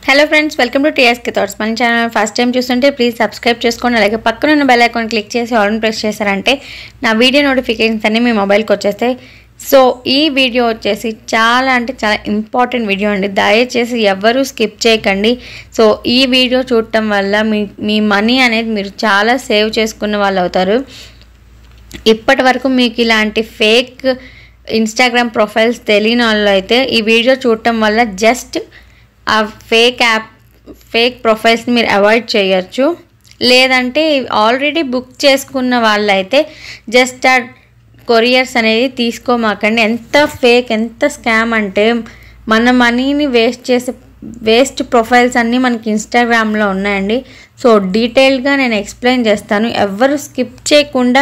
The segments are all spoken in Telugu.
hello friends welcome to TSK thoughts మన ఛానల్ ఫస్ట్ టైం చూస్తుంటే ప్లీజ్ సబ్స్క్రైబ్ చేసుకోండి అలాగే పక్కన ఉన్న బెల్ ఐకాన్ క్లిక్ చేసి ఆల్ ప్రెస్ చేశారంటే నా వీడియో నోటిఫికేషన్స్ అన్నీ మీ మొబైల్కి వచ్చేస్తాయి సో ఈ వీడియో వచ్చేసి చాలా అంటే చాలా ఇంపార్టెంట్ వీడియో అండి దయచేసి ఎవరు స్కిప్ చేయకండి సో ఈ వీడియో చూడటం వల్ల మీ మీ మనీ అనేది మీరు చాలా సేవ్ చేసుకున్న వాళ్ళు అవుతారు ఇప్పటి వరకు మీకు ఇలాంటి ఫేక్ ఇన్స్టాగ్రామ్ ప్రొఫైల్స్ తెలియని వాళ్ళు అయితే ఈ వీడియో చూడటం వల్ల జస్ట్ ఆ ఫేక్ యాప్ ఫేక్ ప్రొఫైల్స్ని మీరు అవాయిడ్ చేయొచ్చు లేదంటే ఆల్రెడీ బుక్ చేసుకున్న వాళ్ళైతే జస్ట్ ఆ కొరియర్స్ అనేది తీసుకోమాకండి ఎంత ఫేక్ ఎంత స్కామ్ అంటే మన మనీని వేస్ట్ చేసే వేస్ట్ ప్రొఫైల్స్ అన్నీ మనకి ఇన్స్టాగ్రామ్లో ఉన్నాయండి సో డీటెయిల్డ్గా నేను ఎక్స్ప్లెయిన్ చేస్తాను ఎవరు స్కిప్ చేయకుండా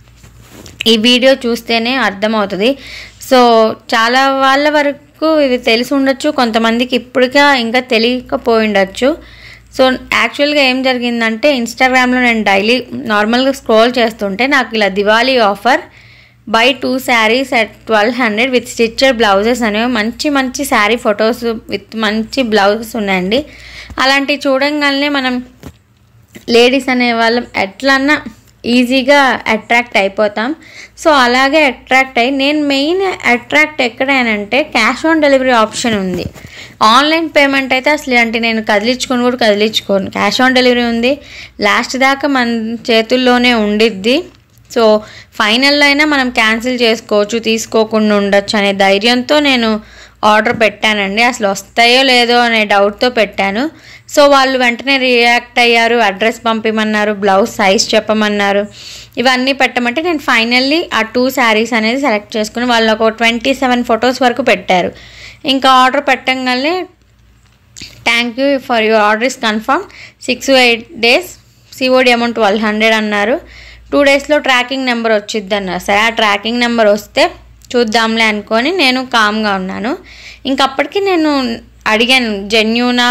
ఈ వీడియో చూస్తేనే అర్థమవుతుంది సో చాలా వాళ్ళ వరకు ఇది తెలిసి ఉండొచ్చు కొంతమందికి ఇప్పటికా ఇంకా తెలియకపోయి ఉండొచ్చు సో యాక్చువల్గా ఏం జరిగిందంటే ఇన్స్టాగ్రామ్లో నేను డైలీ నార్మల్గా స్క్రోల్ చేస్తుంటే నాకు ఇలా Diwali offer buy two saris at twelve hundred with stitched blouses అనేవి మంచి మంచి శారీ ఫొటోస్ విత్ మంచి బ్లౌజెస్ ఉన్నాయండి అలాంటివి చూడంగానే మనం లేడీస్ అనే వాళ్ళం ఎట్లన్నా ఈజీగా అట్రాక్ట్ అయిపోతాం సో అలాగే అట్రాక్ట్ అయ్యి నేను మెయిన్ అట్రాక్ట్ ఎక్కడైనంటే క్యాష్ ఆన్ డెలివరీ ఆప్షన్ ఉంది ఆన్లైన్ పేమెంట్ అయితే అసలు అంటే నేను కదిలించుకొని కూడా కదిలించుకోను క్యాష్ ఆన్ డెలివరీ ఉంది లాస్ట్ దాకా మన చేతుల్లోనే ఉండిద్ది సో ఫైనల్లో అయినా మనం క్యాన్సిల్ చేసుకోవచ్చు తీసుకోకుండా ఉండొచ్చు అనే ధైర్యంతో నేను ఆర్డర్ పెట్టానండి అసలు వస్తాయో లేదో అనే డౌట్తో పెట్టాను సో వాళ్ళు వెంటనే రియాక్ట్ అయ్యారు అడ్రస్ పంపిమన్నారు బ్లౌజ్ సైజ్ చెప్పమన్నారు ఇవన్నీ పెట్టమంటే నేను ఫైనల్లీ ఆ టూ శారీస్ అనేది సెలెక్ట్ చేసుకుని వాళ్ళు ఒక ట్వంటీ సెవెన్ ఫొటోస్ వరకు పెట్టారు ఇంకా ఆర్డర్ పెట్టంగానే thank you for your order is confirm six eight days COD amount twelve hundred అన్నారు టూ డేస్లో ట్రాకింగ్ నెంబర్ వచ్చిద్ది అన్నారు సరే ఆ ట్రాకింగ్ నెంబర్ వస్తే చూద్దాంలే అనుకొని నేను కామ్గా ఉన్నాను ఇంకప్పటికి నేను అడిగాను జెన్యూనా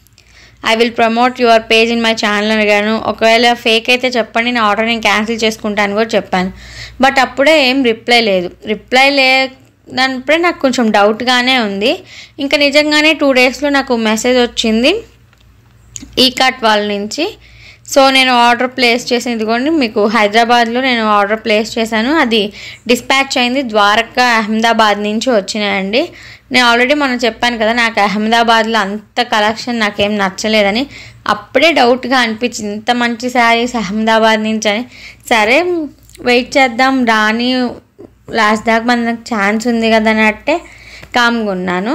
I will promote your page in my channel అడిగాను ఒకవేళ ఫేక్ అయితే చెప్పండి నా ఆర్డర్ నేను క్యాన్సిల్ చేసుకుంటాను కూడా చెప్పాను బట్ అప్పుడే ఏం రిప్లై లేదు రిప్లై లే దానిప్పుడే నాకు కొంచెం డౌట్గానే ఉంది ఇంకా నిజంగానే టూ డేస్లో నాకు మెసేజ్ వచ్చింది ఈ కార్ట్ వాళ్ళ నుంచి సో నేను ఆర్డర్ ప్లేస్ చేసిన ఇదిగోండి మీకు హైదరాబాద్లో నేను ఆర్డర్ ప్లేస్ చేశాను అది డిస్పాచ్ అయింది ద్వారకా అహ్మదాబాద్ నుంచి వచ్చినాయండి నేను ఆల్రెడీ మనం చెప్పాను కదా నాకు అహ్మదాబాద్లో అంత కలెక్షన్ నాకేం నచ్చలేదని అప్పుడే డౌట్గా అనిపించింది ఇంత మంచి శారీస్ అహ్మదాబాద్ నుంచి అని సరే వెయిట్ చేద్దాం రాని లాస్ట్ దాకా మనకు ఛాన్స్ ఉంది కదా అన్నట్టే కామ్గా ఉన్నాను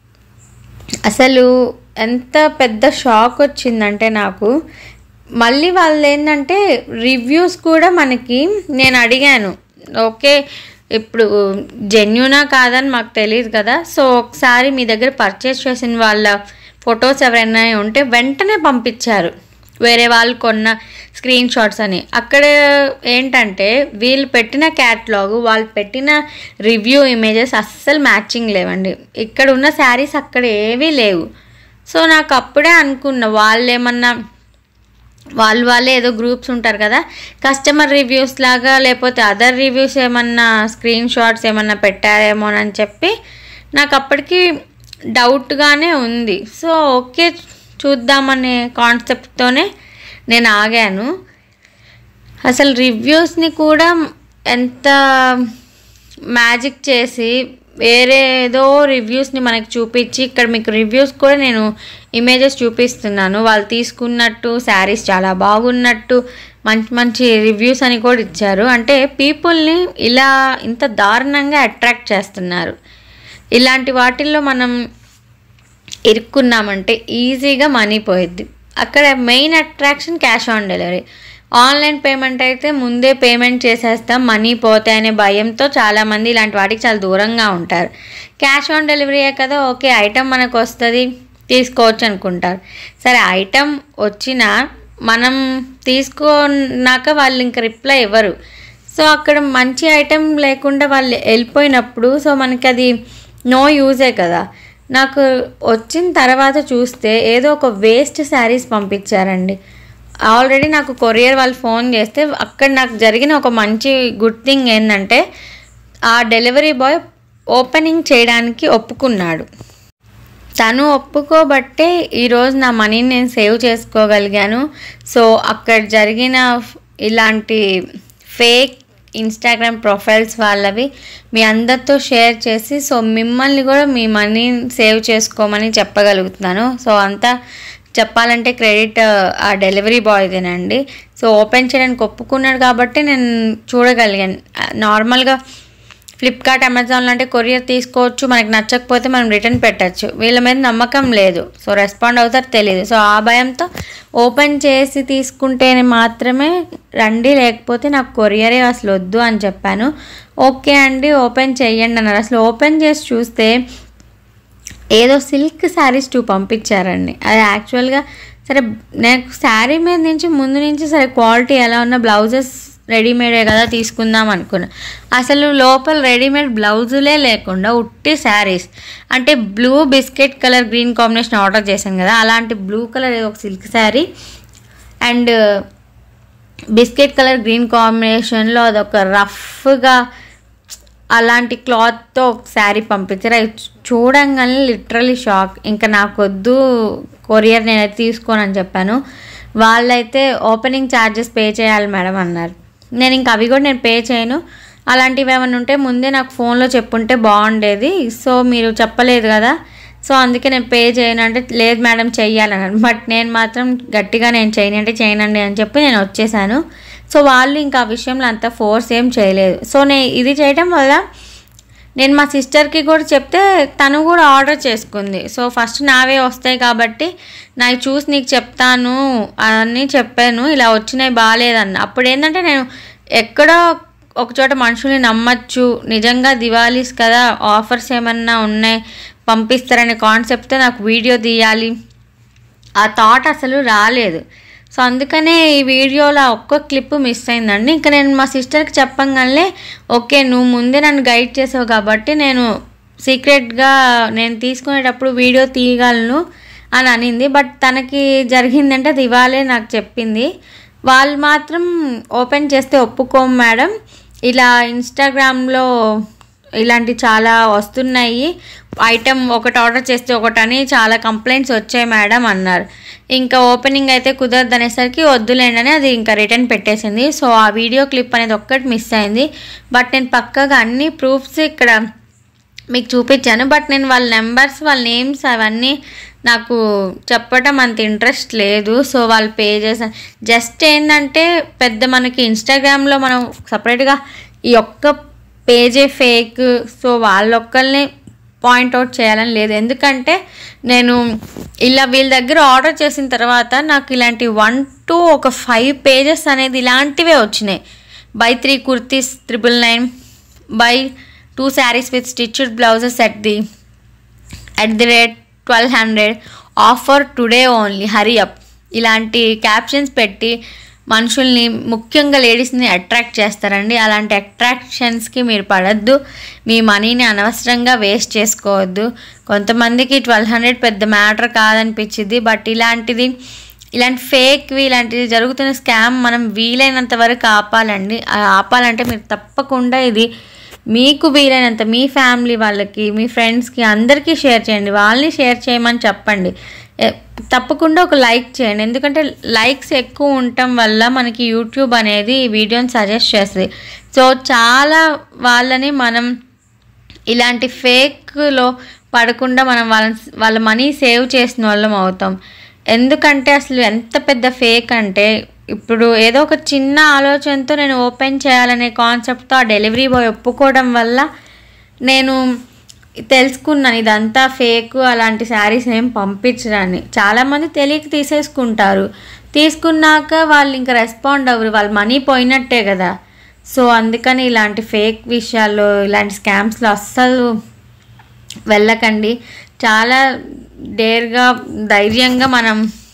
అసలు ఎంత పెద్ద షాక్ వచ్చిందంటే నాకు మళ్ళీ వాళ్ళు ఏంటంటే రివ్యూస్ కూడా మనకి నేను అడిగాను ఓకే ఇప్పుడు జెన్యునా కాదని మాకు తెలియదు కదా సో ఒకసారి మీ దగ్గర పర్చేస్ చేసిన వాళ్ళ ఫొటోస్ ఎవరైనా ఉంటే వెంటనే పంపించారు వేరే వాళ్ళు కొన్న స్క్రీన్ షాట్స్ అని అక్కడ ఏంటంటే వీళ్ళు పెట్టిన క్యాట్లాగ్ వాళ్ళు పెట్టిన రివ్యూ ఇమేజెస్ అస్సలు మ్యాచింగ్ లేవండి ఇక్కడ ఉన్న శారీస్ అక్కడ ఏవీ లేవు సో నాకు అప్పుడే అనుకున్న వాళ్ళు ఏమన్నా వాళ్ళు వాళ్ళే ఏదో గ్రూప్స్ ఉంటారు కదా కస్టమర్ రివ్యూస్ లాగా లేకపోతే అదర్ రివ్యూస్ ఏమన్నా స్క్రీన్ షాట్స్ ఏమన్నా పెట్టారేమోనని చెప్పి నాకు అప్పటికి డౌట్గానే ఉంది సో ఓకే చూద్దామనే కాన్సెప్ట్తోనే నేను ఆగాను అసలు రివ్యూస్ని కూడా ఎంత మ్యాజిక్ చేసి వేరే ఏదో రివ్యూస్ని మనకి చూపించి ఇక్కడ మీకు రివ్యూస్ కూడా నేను ఇమేజెస్ చూపిస్తున్నాను వాళ్ళు తీసుకున్నట్టు శారీస్ చాలా బాగున్నట్టు మంచి మంచి రివ్యూస్ అని కూడా ఇచ్చారు అంటే పీపుల్ని ఇలా ఇంత దారుణంగా అట్రాక్ట్ చేస్తున్నారు ఇలాంటి వాటిల్లో మనం ఇరుక్కున్నామంటే ఈజీగా మనీ పోయిద్ది అక్కడ main attraction cash on delivery online payment అయితే ముందే పేమెంట్ చేసేస్తాం మనీ పోతాయనే భయంతో చాలామంది ఇలాంటి వాటికి చాలా దూరంగా ఉంటారు క్యాష్ ఆన్ డెలివరీయే కదా ఓకే ఐటమ్ మనకు వస్తుంది తీసుకోవచ్చు అనుకుంటారు సరే ఐటమ్ వచ్చినా మనం తీసుకున్నాక వాళ్ళు ఇంకా రిప్లై ఇవ్వరు సో అక్కడ మంచి ఐటెం లేకుండా వాళ్ళు వెళ్ళిపోయినప్పుడు సో మనకి అది నో యూజే కదా నాకు వచ్చిన తర్వాత చూస్తే ఏదో ఒక వేస్ట్ శారీస్ పంపించారండి ఆల్రెడీ నాకు కొరియర్ వాళ్ళు ఫోన్ చేస్తే అక్కడ నాకు జరిగిన ఒక మంచి గుడ్ థింగ్ ఏంటంటే ఆ డెలివరీ బాయ్ ఓపెనింగ్ చేయడానికి ఒప్పుకున్నాడు తను ఒప్పుకోబట్టే ఈరోజు నా మనీని నేను సేవ్ చేసుకోగలిగాను సో అక్కడ జరిగిన ఇలాంటి ఫేక్ ఇన్స్టాగ్రామ్ ప్రొఫైల్స్ వాళ్ళవి మీ అందరితో షేర్ చేసి సో మిమ్మల్ని కూడా మీ మనీని సేవ్ చేసుకోమని చెప్పగలుగుతున్నాను సో అంతా చెప్పాలంటే క్రెడిట్ ఆ డెలివరీ బాయ్దేనండి సో ఓపెన్ చేయడానికి ఒప్పుకున్నాడు కాబట్టి నేను చూడగలిగాను నార్మల్గా ఫ్లిప్కార్ట్ అమెజాన్ లాంటి కొరియర్ తీసుకోవచ్చు మనకి నచ్చకపోతే మనం రిటర్న్ పెట్టచ్చు వీళ్ళ మీద నమ్మకం లేదు సో రెస్పాండ్ అవుతారు తెలియదు సో ఆ భయంతో ఓపెన్ చేసి తీసుకుంటేనే మాత్రమే రండి లేకపోతే నాకు కొరియరే అసలు వద్దు అని చెప్పాను ఓకే అండి ఓపెన్ చెయ్యండి అన్నారు అసలు ఓపెన్ చేసి చూస్తే ఏదో సిల్క్ శారీస్ టూ పంపించారండి అది యాక్చువల్గా సరే నాకు శారీ మీద నుంచి ముందు నుంచి సరే క్వాలిటీ ఎలా ఉన్న బ్లౌజెస్ రెడీమేడే కదా తీసుకుందాం అనుకున్నా అసలు లోపల రెడీమేడ్ బ్లౌజులే లేకుండా ఉట్టి శారీస్ అంటే blue biscuit colour green combination order చేశాను కదా అలాంటి బ్లూ కలర్ ఒక silk sari and biscuit colour green కాంబినేషన్లో అదొక రఫ్గా అలాంటి క్లాత్తో ఒక శారీ పంపించారు అవి చూడంగానే లిటరలీ షాక్ ఇంకా నాకు వద్దు కొరియర్ నేనైతే తీసుకోనని చెప్పాను వాళ్ళైతే ఓపెనింగ్ ఛార్జెస్ పే చేయాలి మేడం అన్నారు నేను ఇంకా అవి కూడా నేను పే చేయను అలాంటివి ఏమైనా ఉంటే ముందే నాకు ఫోన్లో చెప్పుంటే బాగుండేది సో మీరు చెప్పలేదు కదా సో అందుకే నేను పే చేయను అంటే లేదు మేడం చెయ్యాలన్నారు బట్ నేను మాత్రం గట్టిగా నేను చేయను అంటే చేయనండి అని చెప్పి నేను వచ్చేసాను సో వాళ్ళు ఇంకా ఆ విషయంలో అంత ఫోర్స్ ఏం చేయలేదు సో నేను ఇది చేయడం వల్ల నేను మా సిస్టర్కి కూడా చెప్తే తను కూడా ఆర్డర్ చేసుకుంది సో ఫస్ట్ నావే వస్తాయి కాబట్టి నాకు చూసి నీకు చెప్తాను అని చెప్పాను ఇలా వచ్చినాయి బాగాలేదన్న అప్పుడు ఏంటంటే నేను ఎక్కడో ఒక చోట మనుషుల్ని నమ్మచ్చు నిజంగా దివాళీస్ కదా ఆఫర్స్ ఏమన్నా ఉన్నాయి పంపిస్తారనే కాన్సెప్ట్తో నాకు వీడియో తీయాలి ఆ థాట్ అసలు రాలేదు సో అందుకనే ఈ వీడియోలో ఒక్క క్లిప్ మిస్ అయిందండి ఇంకా నేను మా సిస్టర్కి చెప్పంగానే ఓకే నువ్వు ముందే నన్ను గైడ్ చేసావు కాబట్టి నేను సీక్రెట్గా నేను తీసుకునేటప్పుడు వీడియో తీయగలను అని అనింది బట్ తనకి జరిగిందంటే అది ఇవాళే నాకు చెప్పింది వాళ్ళు మాత్రం ఓపెన్ చేస్తే ఒప్పుకోము మేడం ఇలా ఇన్స్టాగ్రామ్లో ఇలాంటి చాలా వస్తున్నాయి ఐటమ్ ఒకటి ఆర్డర్ చేస్తే ఒకటని చాలా కంప్లైంట్స్ వచ్చాయి మేడం అన్నారు ఇంకా ఓపెనింగ్ అయితే కుదరదు అనేసరికి వద్దులేండి అని అది ఇంకా రిటర్న్ పెట్టేసింది సో ఆ వీడియో క్లిప్ అనేది ఒక్కటి మిస్ అయింది బట్ నేను పక్కగా అన్ని ప్రూఫ్స్ ఇక్కడ మీకు చూపించాను బట్ నేను వాళ్ళ నెంబర్స్ వాళ్ళ నేమ్స్ అవన్నీ నాకు చెప్పటం అంత ఇంట్రెస్ట్ లేదు సో వాళ్ళు పే చేసాను జస్ట్ ఏంటంటే పెద్ద మనకి ఇన్స్టాగ్రామ్లో మనం సపరేట్గా ఈ ఒక్క పేజే ఫేక్ సో వాళ్ళొక్కరిని పాయింట్అవుట్ చేయాలని లేదు ఎందుకంటే నేను ఇలా వీళ్ళ దగ్గర ఆర్డర్ చేసిన తర్వాత నాకు ఇలాంటి వన్ టు ఒక ఫైవ్ పేజెస్ అనేది ఇలాంటివే వచ్చినాయి buy three kurtis triple nine buy two saris with stitched blouses at the at the rate twelve hundred offer today only hurry up ఇలాంటి క్యాప్షన్స్ పెట్టి మనుషుల్ని ముఖ్యంగా లేడీస్ని అట్రాక్ట్ చేస్తారండి అలాంటి అట్రాక్షన్స్కి మీరు పడద్దు మీ మనీని అనవసరంగా వేస్ట్ చేసుకోవద్దు కొంతమందికి ట్వెల్వ్ హండ్రెడ్ పెద్ద మ్యాటర్ కాదనిపించింది బట్ ఇలాంటిది ఇలాంటి ఫేక్వి ఇలాంటివి జరుగుతున్న స్కామ్ మనం వీలైనంత వరకు ఆపాలండి ఆ ఆపాలంటే మీరు తప్పకుండా ఇది మీకు వీలైనంత మీ ఫ్యామిలీ వాళ్ళకి మీ ఫ్రెండ్స్కి అందరికీ షేర్ చేయండి వాళ్ళని షేర్ చేయమని చెప్పండి ఎ- తప్పకుండా ఒక లైక్ చేయండి ఎందుకంటే లైక్స్ ఎక్కువ ఉండటం వల్ల మనకి యూట్యూబ్ అనేది ఈ వీడియోని సజెస్ట్ చేస్తుంది సో చాలా వాళ్ళని మనం ఇలాంటి ఫేక్లో పడకుండా మనం వాళ్ళ వాళ్ళ మనీ సేవ్ చేసిన వాళ్ళం అవుతాం ఎందుకంటే అసలు ఎంత పెద్ద ఫేక్ అంటే ఇప్పుడు ఏదో ఒక చిన్న ఆలోచనతో నేను ఓపెన్ చేయాలనే కాన్సెప్ట్తో ఆ డెలివరీ బాయ్ ఒప్పుకోవడం వల్ల నేను తెలుసుకున్నాను ఇదంతా ఫేక్ అలాంటి శారీస్ ఏం పంపించడాన్ని చాలామంది తెలియక తీసేసుకుంటారు తీసుకున్నాక వాళ్ళు ఇంకా రెస్పాండ్ అవ్వరు వాళ్ళ మనీ పోయినట్టే కదా సో అందుకని ఇలాంటి ఫేక్ విషయాల్లో ఇలాంటి స్కామ్స్లో అస్సలు వెళ్ళకండి చాలా డేర్గా ధైర్యంగా మనం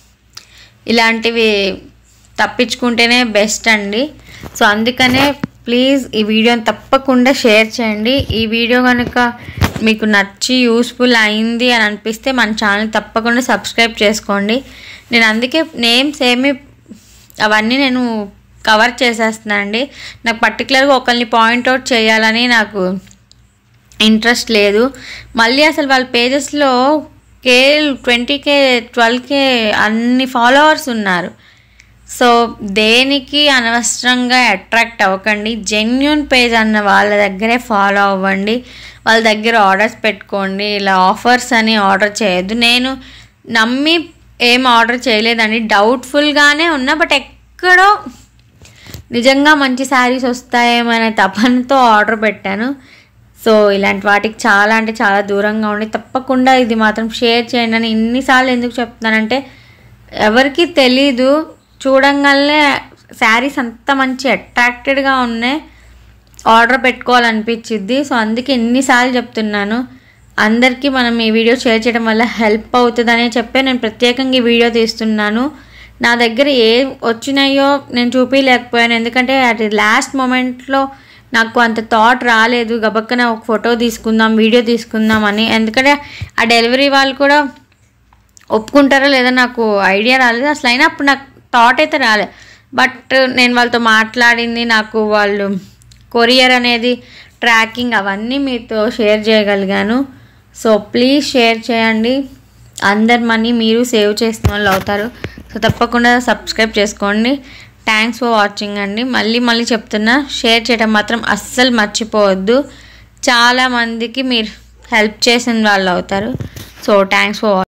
ఇలాంటివి తప్పించుకుంటేనే బెస్ట్ అండి సో అందుకనే ప్లీజ్ ఈ వీడియోని తప్పకుండా షేర్ చేయండి ఈ వీడియో కనుక మీకు నచ్చి యూస్ఫుల్ అయింది అని అనిపిస్తే మన ఛానల్ తప్పకుండా సబ్స్క్రైబ్ చేసుకోండి నేను అందుకే నేమ్స్ ఏమి అవన్నీ నేను కవర్ చేసేస్తున్నాను అండి నాకు పర్టికులర్గా ఒకరిని పాయింట్అవుట్ చేయాలని నాకు ఇంట్రెస్ట్ లేదు మళ్ళీ అసలు వాళ్ళ పేజెస్లో కే ట్వంటీ కే ట్వెల్వ్ కే అన్ని ఫాలోవర్స్ ఉన్నారు సో దేనికి అనవసరంగా అట్రాక్ట్ అవ్వకండి జెన్యున్ పేజ్ అన్న వాళ్ళ దగ్గరే ఫాలో అవ్వండి వాళ్ళ దగ్గర ఆర్డర్స్ పెట్టుకోండి ఇలా ఆఫర్స్ అని ఆర్డర్ చేయొద్దు నేను నమ్మి ఏం ఆర్డర్ చేయలేదండి డౌట్ఫుల్గానే ఉన్నా బట్ ఎక్కడో నిజంగా మంచి శారీస్ వస్తాయేమనే తపనతో ఆర్డర్ పెట్టాను సో ఇలాంటి వాటికి చాలా అంటే చాలా దూరంగా ఉండి తప్పకుండా ఇది మాత్రం షేర్ చేయండి అని ఇన్నిసార్లు ఎందుకు చెప్తున్నానంటే ఎవరికి తెలీదు చూడంగానే శారీస్ అంత మంచి అట్రాక్టెడ్గా ఉన్నాయి ఆర్డర్ పెట్టుకోవాలనిపించిద్ది సో అందుకే ఎన్నిసార్లు చెప్తున్నాను అందరికీ మనం ఈ వీడియో షేర్ చేయడం వల్ల హెల్ప్ అవుతుందనే చెప్పే నేను ప్రత్యేకంగా ఈ వీడియో తీస్తున్నాను నా దగ్గర ఏ వచ్చినాయో నేను చూపించలేకపోయాను ఎందుకంటే అది లాస్ట్ మూమెంట్లో నాకు అంత థాట్ రాలేదు గబక్కన ఒక ఫోటో తీసుకుందాం వీడియో తీసుకుందాం అని ఎందుకంటే ఆ డెలివరీ వాళ్ళు కూడా ఒప్పుకుంటారో లేదో నాకు ఐడియా రాలేదు అసలు అయినా అప్పుడు నాకు థాట్ అయితే రాలేదు బట్ నేను వాళ్ళతో మాట్లాడింది నాకు వాళ్ళు కొరియర్ అనేది ట్రాకింగ్ అవన్నీ మీతో షేర్ చేయగలిగాను సో ప్లీజ్ షేర్ చేయండి అందరి మనీ మీరు సేవ్ చేసిన వాళ్ళు అవుతారు సో తప్పకుండా సబ్స్క్రైబ్ చేసుకోండి థ్యాంక్స్ ఫర్ వాచింగ్ అండి మళ్ళీ మళ్ళీ చెప్తున్నా షేర్ చేయడం మాత్రం అస్సలు మర్చిపోవద్దు చాలామందికి మీరు హెల్ప్ చేసిన వాళ్ళు అవుతారు సో థ్యాంక్స్ ఫర్